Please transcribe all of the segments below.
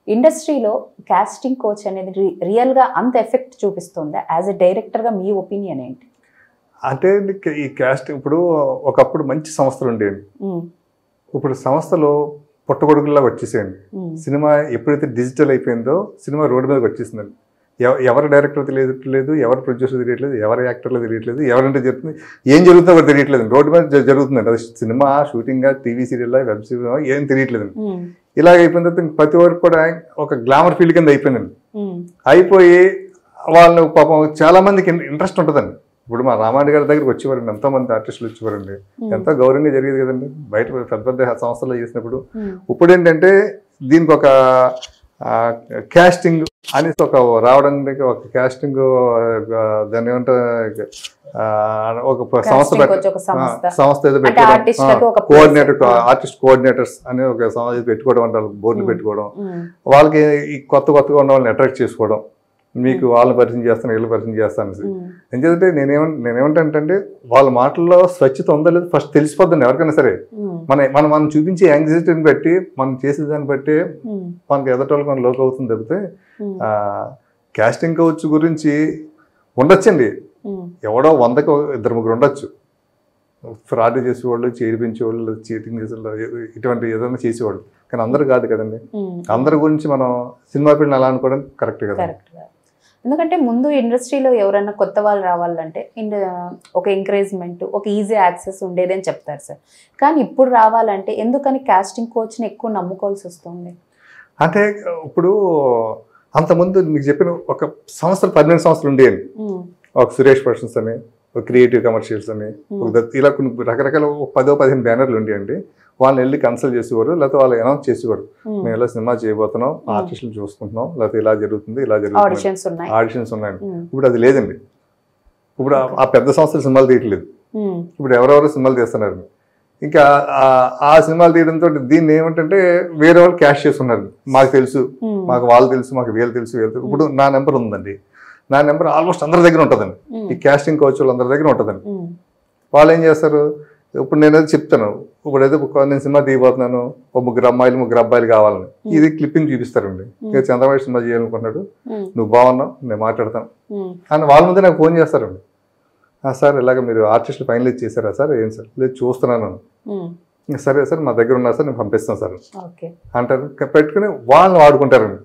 ఇండస్ట్రీలో casting coach అనేది రి- రియల్ గా అంత ఎఫెక్ట్ చూపిస్తుందా యాజ్ ఎ డైరెక్టర్ గా మీ ఒపీనియన్ ఏంటి అంటే నీకు ఈ క్యాస్ట్ ఇప్పుడు ఒకప్పుడు మంచి సంస్థలు ఉండేవి ఉమ్, ఇప్పుడు సంస్థలు పుట్టగొడుగుల్లా వచ్చేసేయండి ఉమ్, సినిమా ఎప్పుడైతే డిజిటల్ అయిపోయిందో సినిమా రోడ్డు మీదకి వచ్చేసిందండి ఎవ- ఎవరు డైరెక్టర్ తెలియట్లేదు ఎవరు ప్రొడ్యూసర్ తెలియట్లేదు ఎవరు యాక్టర్లు తెలియట్లేదు ఎవరంటే జరుగుతుంది ఏం జరుగుతుందో కూడా తెలియట్లేదు రోడ్డు మీద జ- జరుగుతుందండి అది cinema shooting TV serial web series ఏం తెలియట్లేదు ఉమ్, ఇలాగ అయిపోయిన తర్వాత ఇంక ప్రతి ఒక్కరు కూడా ఒక గ్లామర్ ఫీల్డ్ కింద అయిపోయిందండి ఉమ్, అయిపోయి వాళ్ళు పాపం చాలా మందికి ఇంట్రెస్ట్ ఉంటుందండి ఇప్పుడు మా రామారెడ్డి గారి దగ్గరికి వచ్చేవారండి ఎంతో మంది ఆర్టిస్టులు వచ్చేవారండి ఉమ్, ఎంతో గౌరవంగా జరిగేది కదండి బయట పెద్ద పెద్ద సంస్థలు చేసినప్పుడు ఉమ్, ఇప్పుడు ఏంటంటే దీనికి ఒక క్యాస్టింగ్ అనేసి ఒక రావడానికి ఒక క్యాస్టింగ్ దాన్ని ఏమంటారు ఆ, ఒక సంస్థ Casting పెట్ట- coach ఒక సంస్థ. ఆ, సంస్థ ఏదో అంటే artist లకు ఒక place. కోఆర్డినేటర్ ఆ. ఆర్టిస్ట్ కోఆర్డినేటర్స్ అని ఒక సంస్థ పెట్టుకోవడం అంటారు బోర్డు Hmm. పెట్టుకోవడం ఉమ్, వాళ్ళకి ఈ కొత్త కొత్తగా ఉన్న వాళ్ళని అట్రాక్ట్ చేసుకోవడం మీకు వాళ్ళని పరిచయం చేస్తాను వీళ్ళు పరిచయం చేస్తాను అనేసి. ఉమ్, ఎందుకంటే నేనేమ నేనేమంటానంటే వాళ్ళ మాటల్లో స్వచ్ఛత ఉందో లేదు ఫస్ట్ తెలిసిపోద్దండి ఎవరికైనా సరే ఉమ్, మన మనం మనం చూపించే యాంగ్జైటీని బట్టి మనం చేసే దాన్ని బట్టి ఉమ్, మనకి ఎదటోళ్ళకి మన లోకి అవుతుంది తప్పితే ఉమ్, క్యాస్టింగ్ కౌచ్ గురించి ఉండొచ్చండి ఉమ్, ఎవడో వందకు ఇద్దరు ముగ్గురు ఉండొచ్చు ఫ్రాడ్ చేసేవాళ్ళు చేయించేవాళ్ళు చీటింగ్ చేసేవాళ్ళు ఇటువంటి ఏదైనా చేసేవాళ్ళు కానీ అందరు కాదు కదండి ఉమ్. అందరి గురించి మనం సినిమా ఫీల్డ్ అలా అనుకోవడం కరెక్ట్ కదా కరెక్ట్ ఎందుకంటే ముందు ఇండస్ట్రీలో ఎవరైనా కొత్త వాళ్ళు రావాలంటే ఇన్ ఒక ఎంకరేజ్మెంట్ ఒక ఈజీ యాక్సెస్ ఉండేదని చెప్తారు సార్ కానీ ఇప్పుడు రావాలంటే ఎందుకని కాస్టింగ్ కోచ్ని ఎక్కువ నమ్ముకోవాల్సి వస్తుంది అంటే ఇప్పుడు అంతకుముందు మీకు చెప్పిన ఒక సంస్థలు పన్నెండు సంస్థలు ఉండేవి ఉమ్, ఒక సురేష్ పర్సన్స్ అని ఒక క్రియేటివ్ కమర్షియల్స్ అని ఒక దత్- ఇలా కొన్ని రకరకాల ఒక పదో పదిహేను బ్యానర్లు ఉండేయండి వాళ్ళని వెళ్ళి కన్సల్ట్ చేసేవారు లేకపోతే వాళ్ళు అనౌన్స్ చేసేవారు ఉమ్. మేము ఇలా సినిమా చేయబోతున్నాం ఆర్టిస్టులు చూసుకుంటున్నాం లేకపోతే ఇలా జరుగుతుంది ఇలా జరుగుతుంది ఆడిషన్స్ ఉన్నాయి ఆడిషన్స్ ఉన్నాయండి ఉమ్, ఇప్పుడు అది లేదండి ఇప్పుడు ఆ- ఆ పెద్ద సంస్థలు సినిమాలు తీయట్లేదు ఉమ్, ఇప్పుడు ఎవరెవరు సినిమాలు తీస్తున్నారు ఇంకా ఆ- ఆ సినిమాలు తీయడంతో దీన్ని ఏమిటంటే వేరే వాళ్ళు క్యాష్ చేస్తున్నారు మాకు తెలుసు ఉమ్, మాకు వాళ్ళు తెలుసు మాకు వీళ్ళు తెలుసు వీళ్ళు తెలుసు ఇప్పుడు నా నెంబర్ ఉందండి నా నెంబర్ ఆల్మోస్ట్ అందరి దగ్గర ఉంటుందండి ఉమ్, ఈ క్యాస్టింగ్ కోచ్ వాళ్ళు అందరి దగ్గర ఉంటుందండి ఉమ్, వాళ్ళు ఏం చేస్తారు ఇప్పుడు నేను ఏదో చెప్తాను ఇప్పుడు ఏదో ఒక నేను సినిమా తీయబోతున్నాను ఒక ముగ్గురు అమ్మాయిలు ముగ్గురు అబ్బాయిలు కావాలని ఇది క్లిప్పింగ్ చూపిస్తారండి ఇక చంద్రబాబు సినిమా చేయాలనుకున్నాడు ఉమ్, నువ్వు బాగున్నావు నేను మాట్లాడతాను ఉమ్, అని వాళ్ళ ముందే నాకు ఫోన్ చేస్తారండి "ఆ, సార్ ఇలాగ మీరు ఆర్టిస్టులు ఫైనలైజ్ చేశారా సార్ ఏం సార్ లేదు చూస్తున్నాను ఉమ్, "ఇంకా సరే సార్ మా దగ్గర ఉన్నా సార్ నేను పంపిస్తాను సార్ ఓకే అంటారు ఇంకా పెట్టుకుని వాళ్ళని వాడుకుంటారండి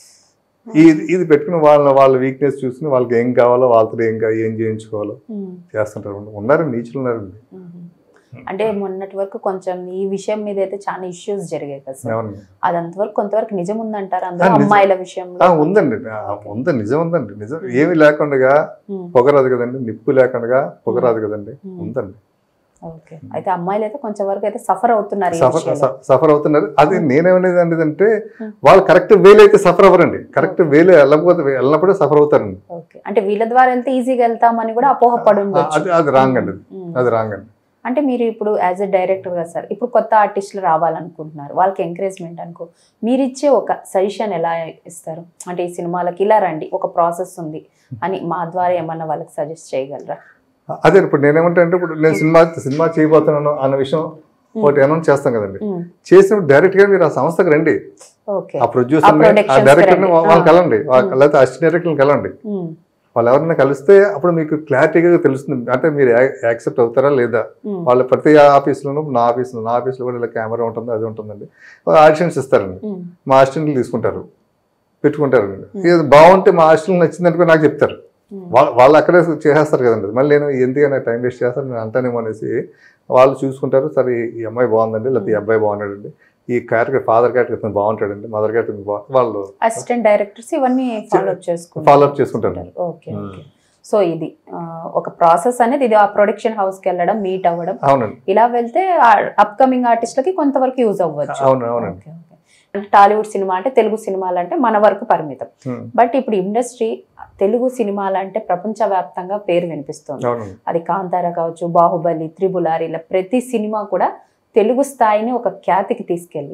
ఇది ఇది పెట్టుకుని వాళ్ళ వాళ్ళ వీక్నెస్ చూసుకుని వాళ్ళకి ఏం కావాలో వాళ్ళతో ఏం కా- ఏం చేయించుకోవాలో ఉమ్, చేస్తుంటారు ఉన్నారండి నీచులు ఉన్నారండి ఉమ్. అంటే మొన్నటి వరకు కొంచెం ఈ విషయం మీద అయితే చాలా ఇష్యూస్ జరిగాయి కదా సార్ అవునండి అది అంతవరకు కొంతవరకు నిజం ఉందంటారు అందరూ ఆ, నిజం. అమ్మాయిల విషయంలో ఆ, ఉందండి ఆ, ఉందండి నిజం ఉందండి నిజం ఏమి లేకుండా ఉమ్, పొగరాదు కదండి నిప్పు లేకుండా పొగరాదు కదండి ఉమ్. ఉందండి ఓకే అయితే అమ్మాయిలు అయితే కొంచెం వరకు అయితే సఫర్ అవుతున్నారు ఈ సఫర్ విషయంలో. సఫర్ అవుతున్నారు అది నేనేమనేది అంటే Hmm. వాళ్ళు కరెక్ట్ వేలు అయితే సఫర్ అవ్వరండి కరెక్ట్ వేలు వెళ్ళకపోతే వెళ్ళినప్పుడే సఫర్ అవుతారండి ఓకే అంటే వీళ్ళ ద్వారా వెళ్తే ఈజీగా వెళ్తామని కూడా అపోహపడి ఆ, ఉండొచ్చు అది అది రాంగ్ అండి అది. ఉమ్. అది రాంగ్ అండి అంటే మీరు ఇప్పుడు యాజ్ ఎ డైరెక్టర్ గా సార్ ఇప్పుడు కొత్త ఆర్టిస్టులు రావాలనుకుంటున్నారు వాళ్ళకి ఎంకరేజ్మెంట్ అనుకో మీరు ఇచ్చే ఒక సజెషన్ ఎలా ఇస్తారు అంటే ఈ సినిమాలకి ఇలా రండి ఒక ప్రాసెస్ ఉంది అని మా ద్వారా ఏమన్నా వాళ్ళకి సజెస్ట్ చేయగలరా అదే ఇప్పుడు నేనేమంటే అంటే ఇప్పుడు నేను సినిమా సినిమా చేయబోతున్నాను అన్న విషయం ఒకటి అనౌన్స్ చేస్తాం కదండి ఉమ్, చేసినప్పుడు డైరెక్ట్ గా మీరు ఆ సంస్థకి రండి ఓకే ఆ ప్రొడ్యూసర్ ఆ productions ఆ డైరెక్టర్ రండి. వాళ్ళు ఆ. కలండి వాళ్ళ- లేకపోతే అసిస్టెంట్ డైరెక్టర్ని కలండి ఉమ్, వాళ్ళు ఎవరైనా కలిస్తే అప్పుడు మీకు క్లారిటీగా తెలుస్తుంది అంటే మీరు యాక్సెప్ట్ అవుతారా లేదా ఉమ్, వాళ్ళ ప్రతి ఆఫీస్లోనూ నా ఆఫీస్లో నా ఆఫీస్లో కూడా ఇలా కెమెరా ఉంటుంది అది ఉంటుందండి ఆడిషన్స్ ఇస్తారండి ఉమ్, మా అసిస్టెంట్లు తీసుకుంటారు పెట్టుకుంటారండి ఇది బాగుంటే మా అసిస్టెంట్ నచ్చిందనుకో నాకు చెప్తారు ఉమ్, వాళ్ళు వాళ్ళు అక్కడే చేసేస్తారు కదండి మళ్ళీ నేను ఎందుకైనా టైం వేస్ట్ చేస్తాను నేను అంటానేమో అనేసి వాళ్ళు చూసుకుంటారు సరే ఈ అమ్మాయి బాగుందండి లేకపోతే ఈ అబ్బాయి బాగున్నాడండి ఈ క్యారెక్టర్ ఫాదర్ క్యారెక్టర్ ఇతను బాగుంటాడండి మదర్ క్యారెక్టర్ బా వాళ్ళు అసిస్టెంట్ డైరెక్టర్స్ ఇవన్నీ ఫాలో అప్ చేసుకుంటారు ఫాలో అప్ చేసుకుంటారు ఓకే ఓకే సో ఇది ఆ, ఒక ప్రాసెస్ అనేది ఇది ఆ ప్రొడక్షన్ హౌస్ కి వెళ్ళడం మీట్ అవ్వడం అవునండి ఇలా వెళ్తే అప్కమింగ్ ఆర్టిస్టులకి కొంతవరకు యూజ్ అవ్వచ్చు అవును అవునండి ఓకే, ఓకే. అంటే టాలీవుడ్ సినిమా అంటే తెలుగు సినిమాలు అంటే మన వరకు పరిమితం ఉమ్, బట్ ఇప్పుడు ఇండస్ట్రీ తెలుగు సినిమాలు అంటే ప్రపంచవ్యాప్తంగా పేరు వినిపిస్తుంది అవునండి అది కాంతార కావచ్చు బాహుబలి త్రిబులారి ఇలా ప్రతి సినిమా కూడా తెలుగు స్థాయిని ఒక ఖ్యాతికి తీసుకెళ్ళింది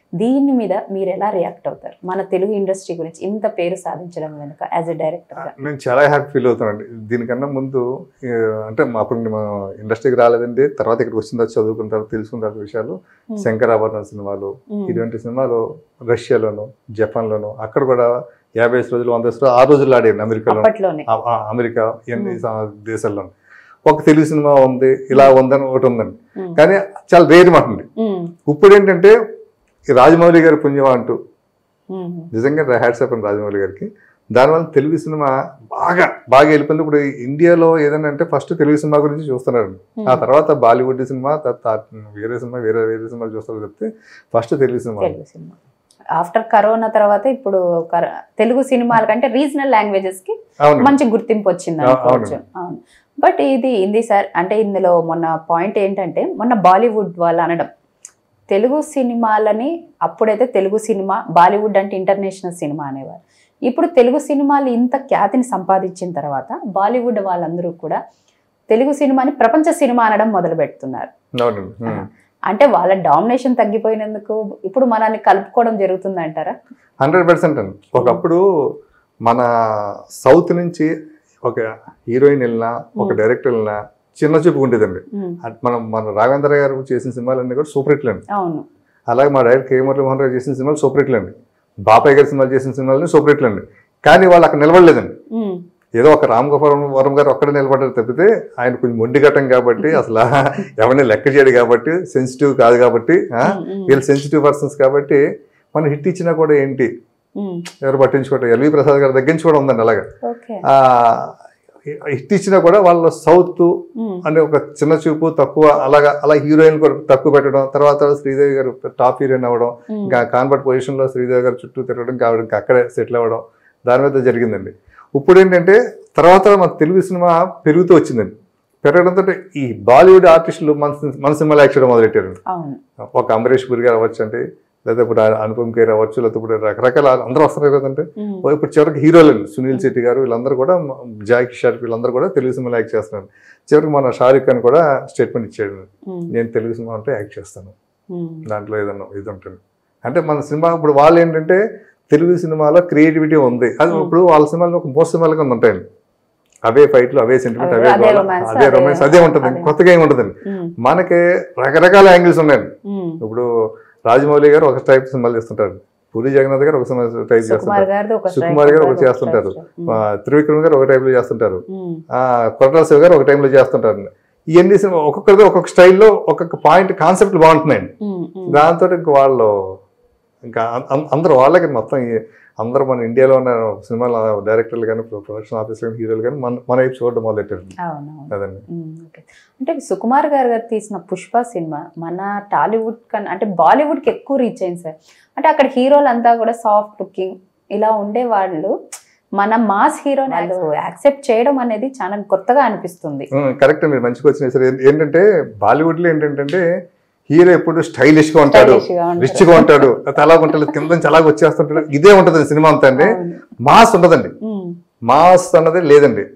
దీని మీద మీరు ఎలా రియాక్ట్ అవుతారు మన తెలుగు ఇండస్ట్రీ గురించి ఇంత పేరు సాధించడం వెనుక యాజ్ ఎ డైరెక్టర్ గా నేను చాలా హ్యాపీ ఫీల్ అవుతానండి దీనికన్నా ముందు ఏ, అంటే మా అప్పుడు నేను ఇండస్ట్రీకి రాలేదండి తర్వాత ఇక్కడికి వచ్చిన తర్వాత చదువుకున్న తర్వాత తెలుసుకున్న తర్వాత విషయాలు Hmm. శంకరాభరణం సినిమాలు ఉమ్, ఇటువంటి సినిమాలు రష్యాలోను జపాన్లోను అక్కడ కూడా యాభై ఐదు రోజులు వంద రోజులు ఆ రోజుల్లో ఆడాను అమెరికాలో అప్పట్లోనే ఆ- ఆ అమెరికా ఎన్ని దేశాల్లో ఒక తెలుగు సినిమా ఉంది ఇలా ఉందని ఒకటి ఉందండి ఉమ్, కానీ చాలా రేరు మాట ఉంది ఉమ్, ఇప్పుడు ఏంటంటే ఈ రాజమౌళి గారి పుణ్యం అంటూ ఉమ్, నిజంగా హ్యాట్స్ అప్ రాజమౌళి గారికి దానివల్ల తెలుగు సినిమా బాగా బాగా వెళ్ళిపోయింది ఇప్పుడు ఇండియాలో ఏదైనా అంటే ఫస్ట్ తెలుగు సినిమా గురించి చూస్తున్నారు ఉమ్. ఆ తర్వాత బాలీవుడ్ సినిమా తర్వాత వేరే సినిమా వేరే వేరే సినిమాలు చూస్తారు చెప్తే first Telugu cinema Telugu cinema after corona తర్వాత ఇప్పుడు కర- తెలుగు సినిమాల కంటే రీజనల్ లాంగ్వేజెస్ కి అవును మంచి గుర్తింపు వచ్చింది అవు- అనుకోవచ్చు అవును బట్ ఇది ఇది సార్ అంటే ఇందులో మొన్న పాయింట్ ఏంటంటే మొన్న బాలీవుడ్ వాళ్ళు అనడం తెలుగు సినిమాలని అప్పుడైతే తెలుగు సినిమా బాలీవుడ్ అంటే ఇంటర్నేషనల్ సినిమా అనేవారు ఇప్పుడు తెలుగు సినిమాలు ఇంత ఖ్యాతిని సంపాదించిన తర్వాత బాలీవుడ్ వాళ్ళందరూ కూడా తెలుగు సినిమాని ప్రపంచ సినిమా అనడం మొదలు పెడుతున్నారు అవునండి ఉమ్. అంటే వాళ్ళ డామినేషన్ తగ్గిపోయినందుకు ఇప్పుడు మనల్ని కలుపుకోవడం జరుగుతుంది అంటారా హండ్రెడ్ పర్సెంట్ అండి ఒకప్పుడు మన సౌత్ నుంచి ఒక హీరోయిన్ వెళ్ళినా ఒక Hmm. డైరెక్టర్ వెళ్ళినా చిన్న చూపు ఉండేదండి అట్ మనం మన రాఘవేంద్ర గారు చేసిన సినిమాలన్నీ కూడా సూపర్ హిట్లు అండి అవును అలాగే మా డైరెక్టర్ కే మురళీమోహన్ గారు చేసిన సినిమాలు సూపర్ హిట్లు అండి బాపాయ్ గారి సినిమాలు చేసిన సినిమాలని సూపర్ హిట్లు అండి కానీ వాళ్ళు అక్కడ నిలబడలేదండి ఉమ్, ఏదో ఒక రామ్ గోపాలం వరం గారు ఒక్కడే నిలబడ్డారు తప్పితే ఆయన కొంచెం మొండి ఘటం కాబట్టి అసలు ఎవరిని లెక్క చేయడు కాబట్టి సెన్సిటివ్ కాదు కాబట్టి ఆ, ఉమ్, ఉమ్, వీళ్ళు సెన్సిటివ్ పర్సన్స్ కాబట్టి మనం హిట్ ఇచ్చినా కూడా ఏంటి ఉమ్, ఎవరు పట్టించుకోవటం ఎల్వి ప్రసాద్ గారి దగ్గర నుంచి కూడా ఉందండి అలాగా ఓకే ఆ, హిట్ ఇచ్చినా కూడా వాళ్ళ సౌత్ ఉమ్, అంటే ఒక చిన్న చూపు తక్కువ అలాగా అలా హీరోయిన్ కూడా తక్కువ పెట్టడం తర్వాత శ్రీదేవి గారు టాప్ హీరోయిన్ అవ్వడం ఉమ్, ఇంకా కాన్వర్ట్ పొజిషన్లో శ్రీదేవి గారు చుట్టూ తిరగడం కావడం ఇంకా అక్కడే సెటిల్ అవ్వడం దాని మీద జరిగిందండి ఇప్పుడు ఏంటంటే తర్వాత మన తెలుగు సినిమా పెరుగుతూ వచ్చిందండి పెరగడంతో ఈ బాలీవుడ్ ఆర్టిస్టులు మన సి- మన సినిమాలు యాక్ట్ చేయడం మొదలెట్టారండి అవును ఒక అంబరీష్ పురి గారు అవ్వచ్చు అంటే లేదా ఇప్పుడు ఆ- అనుపమ్ ఖేర్ అవ్వచ్చు లేకపోతే ఇప్పుడు రకరకాల అందరూ వస్తున్నారు కదంటే ఉమ్, ఓ ఇప్పుడు చివరికి హీరోలు సునీల్ శెట్టి గారు వీళ్ళందరూ కూడా జాకీ షార్ప్ వీళ్ళందరూ కూడా తెలుగు సినిమాలో యాక్ట్ చేస్తున్నారు చివరికి మన షారుఖ్ ఖాన్ కూడా స్టేట్మెంట్ ఇచ్చాడు ఉమ్, నేను తెలుగు సినిమా అంటే యాక్ట్ చేస్తాను ఉమ్, దాంట్లో ఏదన్నా ఇది ఉంటుంది అంటే మన సినిమా ఇప్పుడు వాళ్ళు ఏంటంటే తెలుగు సినిమాలో క్రియేటివిటీ ఉంది అది Hmm. ఇప్పుడు వాళ్ళ సినిమాలో ఒక మోస్ట్ సినిమాలు కింద ఉంటాయండి అవే ఫైట్లు అవే సెంటిమెంట్ అవే- అవే అదే గోల, romance, అదే అదే- రొమాన్స్ అదే ఉంటుంది అదే. కొత్తగా ఏమి ఉంటుందండి ఉమ్, మనకి రకరకాల యాంగిల్స్ ఉన్నాయండి ఉమ్. ఇప్పుడు రాజమౌళి గారు ఒక టైప్ సినిమాలు చేస్తుంటారు పూరి జగన్నాథ్ గారు ఒక సినిమా టైప్ సుకుమార్ చేస్తుంటారు గారిది ఒక సుకుమార్ గారు strike, ఒకటి చేస్తుంటారు. ఉమ్, ఆ, త్రివిక్రమ్ గారు ఒక టైప్లో చేస్తుంటారు ఉమ్, ఆ, కొట్టాల శివ గారు ఒక టైంలో చేస్తుంటారు ఇవన్నీ సినిమా ఒక్కొక్కరిది ఒక్కొక్క స్టైల్లో ఒక్కొక్క పాయింట్ కాన్సెప్ట్ బాగుంటున్నాయండి ఉమ్, ఉమ్. దాంతో ఇంక వాళ్ళు ఇంకా అం- అం- అందరూ వాళ్ళకి మొత్తం ఈ- అందరూ మన ఇండియాలో ఉన్న సినిమాల డైరెక్టర్లు కానీ ప్రొడక్షన్ ఆఫీసర్ కానీ హీరోలు కానీ మన మన వైపు చూడడం మొదలెట్టారు అవునవును అదండి ఉమ్, ఓకే. అంటే సుకుమార్ గారు గారు తీసిన పుష్ప సినిమా మన టాలీవుడ్ కన్నా అంటే బాలీవుడ్కి ఎక్కువ రీచ్ అయింది సార్ అంటే అక్కడ హీరోలు అంతా కూడా సాఫ్ట్ లుకింగ్ ఇలా ఉండే వాళ్ళు మన మాస్ హీరోని వాళ్ళు యాక్సెప్ట్ చేయడం అనేది చాలా కొత్తగా అనిపిస్తుంది కరెక్ట్ మీరు మంచిగా వచ్చినాయి సార్ ఏం- ఏంటంటే బాలీవుడ్లో ఏంటంటే హీరో ఎప్పుడు స్టైలిష్ గా ఉంటాడు Stylish గా ఉంటారు. రిచ్ గా ఉంటాడు అలాగ ఉంటాడు కింద నుంచి అలాగ వచ్చేస్తుంటాడు ఇదే ఉంటది సినిమా అంతా అండి అవును. మాస్ ఉండదండి ఉమ్, మాస్ అన్నది లేదండి